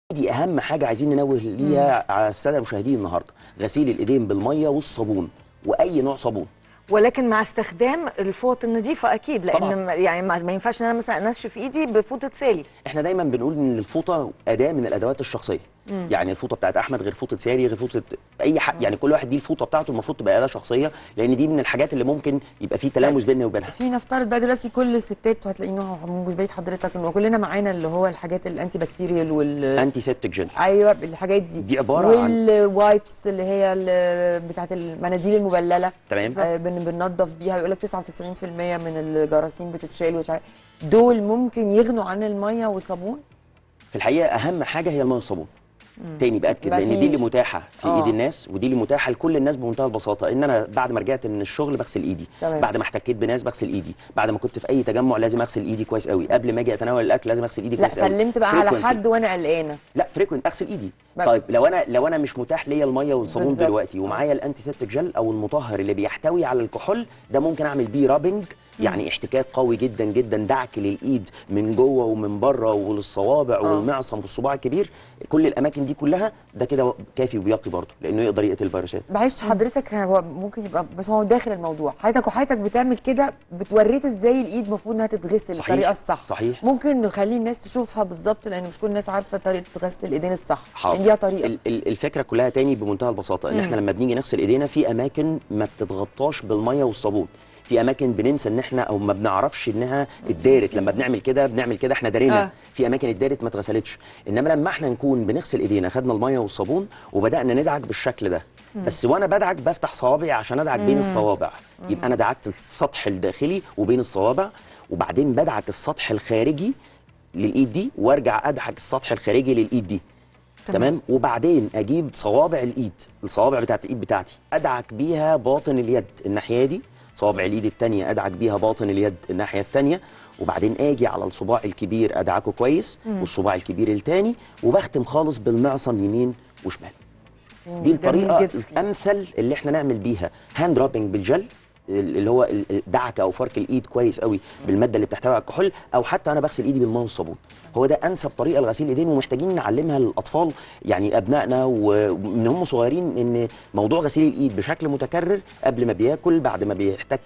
دي اهم حاجه عايزين ننوه ليها على الساده المشاهدين النهارده غسيل الايدين بالميه والصابون واي نوع صابون ولكن مع استخدام الفوط النظيفه اكيد لان طبعاً. ما- يعني ما ما ينفعش ان انا مثلا انشف ايدي بفوطه سالي احنا دايما بنقول ان الفوطه اداه من الادوات الشخصيه يعني الفوطه بتاعت احمد غير فوطه ساري غير فوطه اي حد يعني كل واحد دي الفوطه بتاعته المفروض تبقى اداه شخصيه لان دي من الحاجات اللي ممكن يبقى فيه تلامس بيننا وبينها في نفترض بقى دلوقتي كل الستات وهتلاقينه مش بعيد حضرتك انه كلنا معانا اللي هو الحاجات الانتي بكتيريال وال انتي سيبتك جل ايوه الحاجات دي دي عبارة عن- والوايبس اللي هي ال- بتاعت المناديل المبلله تمام. آه بن بننضف بيها يقول لك 99% من الجراثيم بتتشال ومش عارف دول ممكن يغنوا عن الميه والصابون في الحقيقه اهم حاجه هي الميه والصابون تاني باكد يبقى لان في- دي اللي متاحه في آه. ايد الناس ودي اللي متاحه لكل الناس بمنتهى البساطه ان انا بعد ما رجعت من الشغل بغسل ايدي تمام. بعد ما احتكيت بناس بغسل ايدي بعد ما كنت في اي تجمع لازم اغسل ايدي كويس قوي قبل ما اجي اتناول الاكل لازم اغسل ايدي لا كويس قوي سلمت بقى على Frequently. حد وانا قلقانه لا فريكوينت اغسل ايدي بقى- طيب لو انا لو انا مش متاح ليا الميه والصابون بالظبط. دلوقتي ومعايا الانتي سيبتك جل او المطهر اللي بيحتوي على الكحول ده ممكن اعمل بيه رابنج يعني احتكاك قوي جدا جدا دعك للايد من جوه ومن بره وللصوابع والمعصم والصباع الكبير كل الاماكن دي كلها ده كده كافي وبيقي برضه لانه يقدر يقتل الفيروسات معلش حضرتك هو ممكن يبقى بس هو داخل الموضوع حضرتك وحضرتك بتعمل كده بتوريت ازاي الايد المفروض انها تتغسل صحيح، بالطريقه الصح صحيح. ممكن نخلي الناس تشوفها بالظبط لان مش كل الناس عارفه طريقه غسل الايدين الصح حاضر يعني ليها طريقه ال- ال- الفكره كلها تاني بمنتهى البساطه ان احنا لما بنيجي نغسل ايدينا في اماكن ما بتتغطاش بالميه والصابون في اماكن بننسى ان احنا او ما بنعرفش انها اتدارت لما بنعمل كده بنعمل كده احنا دارينا آه. في اماكن اتدارت ما اتغسلتش انما لما احنا نكون بنغسل ايدينا خدنا الميه والصابون وبدانا ندعك بالشكل ده بس وانا بدعك بفتح صوابعي عشان ادعك بين الصوابع يبقى انا دعكت السطح الداخلي وبين الصوابع وبعدين بدعك السطح الخارجي للايد دي وارجع ادعك السطح الخارجي للايد دي تمام وبعدين اجيب صوابع الايد الصوابع بتاعت الايد بتاعتي ادعك بيها باطن اليد الناحيه دي صوابع الايد الثانيه ادعك بيها باطن اليد الناحيه الثانيه وبعدين اجي على الصباع الكبير ادعكه كويس والصباع الكبير الثاني وبختم خالص بالمعصم يمين وشمال دي جميل الطريقه جدا. الامثل اللي احنا نعمل بيها هاند رابنج بالجل اللي هو الدعكه او فرك الايد كويس قوي بالماده اللي بتحتوي على الكحول او حتى انا بغسل ايدي بالماء والصابون هو ده انسب طريقه لغسيل الايدين ومحتاجين نعلمها للاطفال يعني ابنائنا ومن هم صغيرين ان موضوع غسيل الايد بشكل متكرر قبل ما بياكل بعد ما بيحتك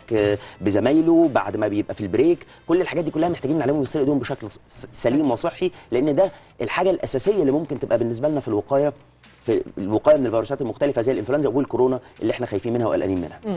بزمايله بعد ما بيبقى في البريك كل الحاجات دي كلها محتاجين نعلمهم يغسلوا ايديهم بشكل س- سليم وصحي لان ده الحاجه الاساسيه اللي ممكن تبقى بالنسبه لنا في الوقايه في الوقايه من الفيروسات المختلفه زي الانفلونزا والكورونا اللي احنا خايفين منها وقلقانين منها